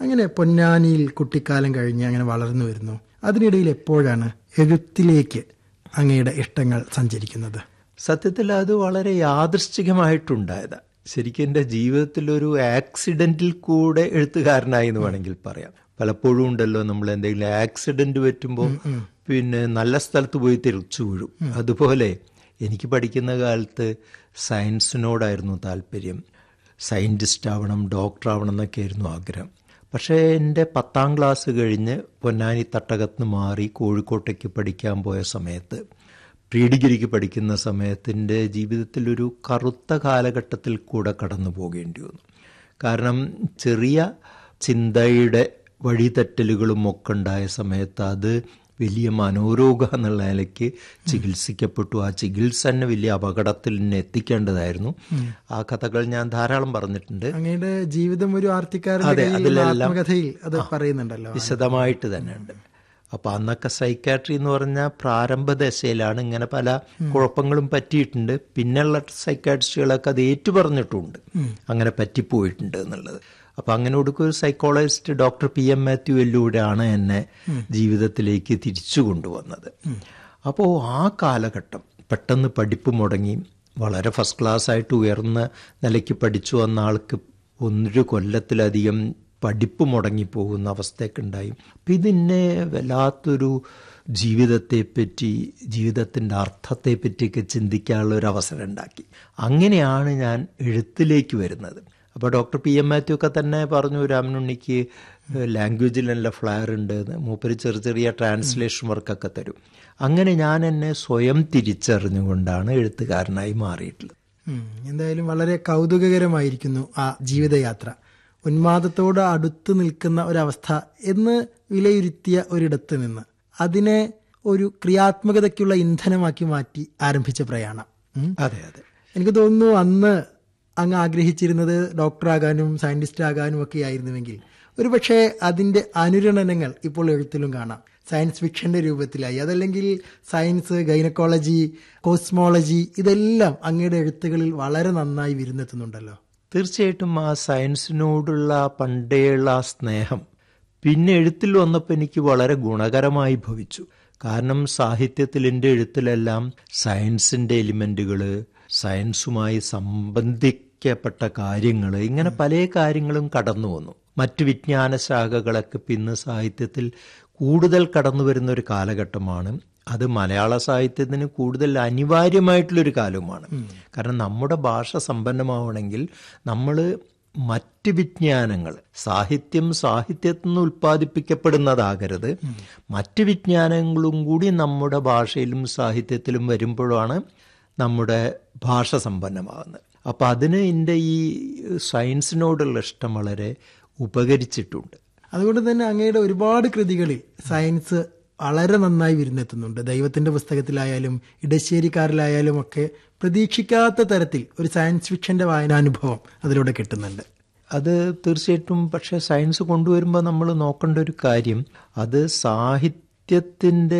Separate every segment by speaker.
Speaker 1: അങ്ങനെ പൊന്നാനിയിൽ കുട്ടിക്കാലം കഴിഞ്ഞ് അങ്ങനെ വളർന്നു വരുന്നു അതിനിടയിൽ എപ്പോഴാണ് എഴുത്തിലേക്ക് അങ്ങയുടെ ഇഷ്ടങ്ങൾ സഞ്ചരിക്കുന്നത്
Speaker 2: സത്യത്തിൽ അത് വളരെ യാദൃശ്ചികമായിട്ടുണ്ടായതാ ശരിക്കും എൻ്റെ ജീവിതത്തിൽ ഒരു ആക്സിഡന്റിൽ കൂടെ എഴുത്തുകാരനായി എന്ന് വേണമെങ്കിൽ പറയാം പലപ്പോഴും ഉണ്ടല്ലോ നമ്മൾ എന്തെങ്കിലും ആക്സിഡന്റ് പറ്റുമ്പോൾ പിന്നെ നല്ല സ്ഥലത്ത് പോയി തിരിച്ചു വീഴും അതുപോലെ എനിക്ക് പഠിക്കുന്ന കാലത്ത് സയൻസിനോടായിരുന്നു താല്പര്യം സയൻറ്റിസ്റ്റ് ആവണം ഡോക്ടർ ആവണം എന്നൊക്കെ ആയിരുന്നു ആഗ്രഹം പക്ഷേ എൻ്റെ പത്താം ക്ലാസ് കഴിഞ്ഞ് പൊന്നാനി തട്ടകത്ത് മാറി കോഴിക്കോട്ടേക്ക് പഠിക്കാൻ പോയ സമയത്ത് പ്രീ ഡിഗ്രിക്ക് പഠിക്കുന്ന സമയത്ത് എൻ്റെ ജീവിതത്തിൽ ഒരു കറുത്ത കാലഘട്ടത്തിൽ കൂടെ കടന്നു പോകേണ്ടി വന്നു കാരണം ചെറിയ ചിന്തയുടെ വഴിതെറ്റലുകളും ഒക്കെ ഉണ്ടായ സമയത്ത് അത് വലിയ മനോരോഗ എന്നുള്ള നിലയ്ക്ക് ചികിത്സിക്കപ്പെട്ടു ആ ചികിത്സ തന്നെ വലിയ അപകടത്തിൽ തന്നെ എത്തിക്കേണ്ടതായിരുന്നു ആ കഥകൾ ഞാൻ ധാരാളം പറഞ്ഞിട്ടുണ്ട്
Speaker 1: അങ്ങയുടെ ജീവിതം ഒരു ആർത്തിക്കാരന്റെ
Speaker 2: അതെ,
Speaker 1: കയ്യിൽ
Speaker 2: അതിലെല്ലാം-
Speaker 1: ആത്മകഥയിൽ അത് പറയുന്നുണ്ടല്ലോ
Speaker 2: വിശദമായിട്ട് തന്നെ ഉണ്ട് അപ്പൊ അന്നൊക്കെ സൈക്കാട്രി എന്ന് പറഞ്ഞാൽ പ്രാരംഭ ദശയിലാണ് ഇങ്ങനെ പല കുഴപ്പങ്ങളും പറ്റിയിട്ടുണ്ട് പിന്നെയുള്ള സൈക്കാട്രിസ്റ്റുകളൊക്കെ അത് ഏറ്റു പറഞ്ഞിട്ടുണ്ട് അങ്ങനെ പറ്റിപ്പോയിട്ടുണ്ട് എന്നുള്ളത് അപ്പൊ അങ്ങനെ ഒടുക്കം ഒരു psychologist doctor P M Mathew എല്ലൂരാണ് എന്നെ ജീവിതത്തിലേക്ക് തിരിച്ചു കൊണ്ടുവന്നത് അപ്പോൾ ആ കാലഘട്ടം പെട്ടെന്ന് പഠിപ്പ് മുടങ്ങി വളരെ ഫസ്റ്റ് ക്ലാസ് ആയിട്ട് ഉയർന്ന നിലയ്ക്ക് പഠിച്ചു വന്ന ആൾക്ക് ഒന്നൊരു കൊല്ലത്തിലധികം പഠിപ്പ് മുടങ്ങിപ്പോകുന്ന അവസ്ഥയൊക്കെ ഉണ്ടായി അപ്പം ഇതിന്നെ വല്ലാത്തൊരു ജീവിതത്തെപ്പറ്റി ജീവിതത്തിൻ്റെ അർത്ഥത്തെപ്പറ്റിയൊക്കെ ചിന്തിക്കാനുള്ള ഒരു അവസരം ഉണ്ടാക്കി അങ്ങനെയാണ് ഞാൻ എഴുത്തിലേക്ക് വരുന്നത് അപ്പോൾ ഡോക്ടർ പി എം മാത്യു ഒക്കെ തന്നെ പറഞ്ഞു രാമനുണ്ണിക്ക് ലാംഗ്വേജിൽ നല്ല ഫ്ലയർ ഉണ്ട് എന്ന്. മൂപ്പര് ചെറിയ ചെറിയ ട്രാൻസ്ലേഷൻ വർക്കൊക്കെ തരും അങ്ങനെ ഞാൻ എന്നെ സ്വയം തിരിച്ചറിഞ്ഞുകൊണ്ടാണ് എഴുത്തുകാരനായി മാറിയിട്ടുള്ളത്
Speaker 1: ഉം. എന്തായാലും വളരെ കൗതുകകരമായിരിക്കുന്നു ആ ജീവിതയാത്ര ഉന്മാദത്തോട് അടുത്ത് നിൽക്കുന്ന ഒരവസ്ഥ എന്ന് വിലയിരുത്തിയ ഒരിടത്ത് നിന്ന് അതിനെ ഒരു ക്രിയാത്മകതയ്ക്കുള്ള ഇന്ധനമാക്കി മാറ്റി ആരംഭിച്ച പ്രയാണം ഉം.
Speaker 2: അതെ അതെ
Speaker 1: എനിക്ക് തോന്നുന്നു അന്ന് അങ്ങ് ആഗ്രഹിച്ചിരുന്നത് ഡോക്ടറാകാനും സയന്റിസ്റ്റ് ആകാനും ഒക്കെ ആയിരുന്നുവെങ്കിൽ ഒരുപക്ഷെ അതിന്റെ അനുരണനങ്ങൾ ഇപ്പോൾ എഴുത്തിലും കാണാം സയൻസ് ഫിക്ഷന്റെ രൂപത്തിലായി അതല്ലെങ്കിൽ സയൻസ് ഗൈനക്കോളജി കോസ്മോളജി ഇതെല്ലാം അങ്ങയുടെ എഴുത്തുകളിൽ വളരെ നന്നായി വിരുന്നെത്തുന്നുണ്ടല്ലോ
Speaker 2: തീർച്ചയായിട്ടും ആ സയൻസിനോടുള്ള ആ പണ്ടേയുള്ള ആ സ്നേഹം പിന്നെ എഴുത്തിൽ വന്നപ്പോൾ എനിക്ക് വളരെ ഗുണകരമായി ഭവിച്ചു കാരണം സാഹിത്യത്തിൽ എൻ്റെ എഴുത്തിലെല്ലാം സയൻസിൻ്റെ എലിമെൻറ്റുകൾ സയൻസുമായി സംബന്ധിക്കപ്പെട്ട കാര്യങ്ങൾ ഇങ്ങനെ പല കാര്യങ്ങളും കടന്നു വന്നു മറ്റു വിജ്ഞാന ശാഖകളൊക്കെ പിന്നെ സാഹിത്യത്തിൽ കൂടുതൽ കടന്നു വരുന്ന ഒരു കാലഘട്ടമാണ് അത് മലയാള സാഹിത്യത്തിന് കൂടുതൽ അനിവാര്യമായിട്ടുള്ളൊരു കാലവുമാണ് കാരണം നമ്മുടെ ഭാഷ സമ്പന്നമാവണമെങ്കിൽ നമ്മൾ മറ്റ് വിജ്ഞാനങ്ങൾ സാഹിത്യം സാഹിത്യത്തിൽ നിന്ന് ഉൽപ്പാദിപ്പിക്കപ്പെടുന്നതാകരുത് മറ്റ് വിജ്ഞാനങ്ങളും കൂടി നമ്മുടെ ഭാഷയിലും സാഹിത്യത്തിലും വരുമ്പോഴാണ് നമ്മുടെ ഭാഷ സമ്പന്നമാകുന്നത് അപ്പം അതിന് എൻ്റെ ഈ സയൻസിനോടുള്ള ഇഷ്ടം വളരെ ഉപകരിച്ചിട്ടുണ്ട്
Speaker 1: അതുകൊണ്ട് തന്നെ അങ്ങയുടെ ഒരുപാട് കൃതികളിൽ സയൻസ് വളരെ നന്നായി വിരുന്നെത്തുന്നുണ്ട് ദൈവത്തിന്റെ പുസ്തകത്തിലായാലും ഇടശ്ശേരിക്കാരിലായാലും ഒക്കെ പ്രതീക്ഷിക്കാത്ത തരത്തിൽ ഒരു സയൻസ് ഫിക്ഷന്റെ വായനാനുഭവം അതിലൂടെ കിട്ടുന്നുണ്ട്
Speaker 2: അത് തീർച്ചയായിട്ടും പക്ഷെ സയൻസ് കൊണ്ടുവരുമ്പോൾ നമ്മൾ നോക്കേണ്ട ഒരു കാര്യം അത് സാഹിത്യത്തിൻ്റെ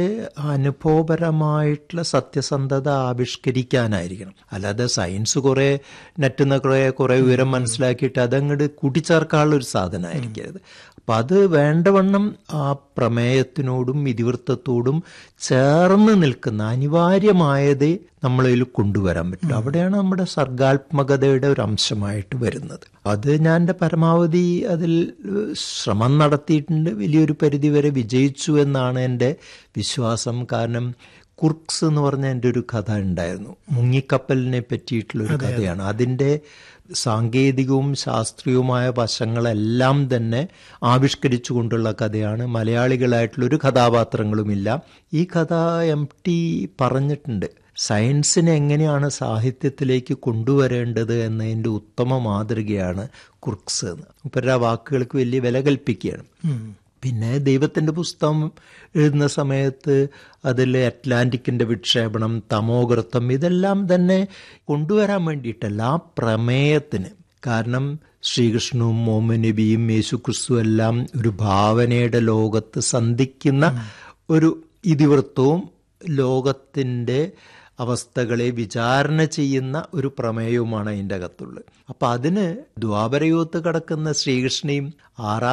Speaker 2: അനുഭവപരമായിട്ടുള്ള സത്യസന്ധത ആവിഷ്കരിക്കാനായിരിക്കണം അല്ലാതെ സയൻസ് കുറേ നെറ്റുന്ന കുറേ കുറേ വിവരം മനസ്സിലാക്കിയിട്ട് അതങ്ങോട്ട് കൂട്ടിച്ചേർക്കാനുള്ള ഒരു സാധനമായിരിക്കരുത് അപ്പം അത് വേണ്ടവണ്ണം ആ പ്രമേയത്തിനോടും ഇതിവൃത്തത്തോടും ചേർന്ന് നിൽക്കുന്ന അനിവാര്യമായതേ നമ്മളതിൽ കൊണ്ടുവരാൻ പറ്റും അവിടെയാണ് നമ്മുടെ സർഗാത്മകതയുടെ ഒരു അംശമായിട്ട് വരുന്നത് അത് ഞാൻ എൻ്റെ പരമാവധി അതിൽ ശ്രമം നടത്തിയിട്ടുണ്ട് വലിയൊരു പരിധിവരെ വിജയിച്ചു എന്നാണ് എൻ്റെ വിശ്വാസം കാരണം കുർക്സ് എന്ന് പറഞ്ഞ എൻ്റെ ഒരു കഥ ഉണ്ടായിരുന്നു മുങ്ങിക്കപ്പലിനെ പറ്റിയിട്ടുള്ള ഒരു കഥയാണ് അതിൻ്റെ സാങ്കേതികവും ശാസ്ത്രീയവുമായ വശങ്ങളെല്ലാം തന്നെ ആവിഷ്കരിച്ചു കൊണ്ടുള്ള കഥയാണ് മലയാളികളായിട്ടുള്ള ഒരു കഥാപാത്രങ്ങളുമില്ല ഈ കഥ എം ടി പറഞ്ഞിട്ടുണ്ട് സയൻസിനെ എങ്ങനെയാണ് സാഹിത്യത്തിലേക്ക് കൊണ്ടുവരേണ്ടത് എന്നതിൻ്റെ ഉത്തമ മാതൃകയാണ് കുർക്സ് എന്ന് ഇപ്പം ആ വാക്കുകൾക്ക് വലിയ വില കൽപ്പിക്കുകയാണ് പിന്നെ ദൈവത്തിൻ്റെ പുസ്തകം എഴുതുന്ന സമയത്ത് അതിൽ അറ്റ്ലാന്റിക്കിൻ്റെ വിക്ഷേപണം തമോഗൃത്തം ഇതെല്ലാം തന്നെ കൊണ്ടുവരാൻ വേണ്ടിയിട്ടല്ല ആ പ്രമേയത്തിന് കാരണം ശ്രീകൃഷ്ണനും മോമനബിയും യേശു ക്രിസ്തു എല്ലാം ഒരു ഭാവനയുടെ ലോകത്ത് സന്ധിക്കുന്ന ഒരു ഇതിവൃത്തവും ലോകത്തിൻ്റെ അവസ്ഥകളെ വിചാരണ ചെയ്യുന്ന ഒരു പ്രമേയവുമാണ് അതിൻ്റെ അകത്തുള്ളത് അപ്പം അതിന് ദ്വാപരയുഗത്ത് കിടക്കുന്ന ശ്രീകൃഷ്ണയും ആറാം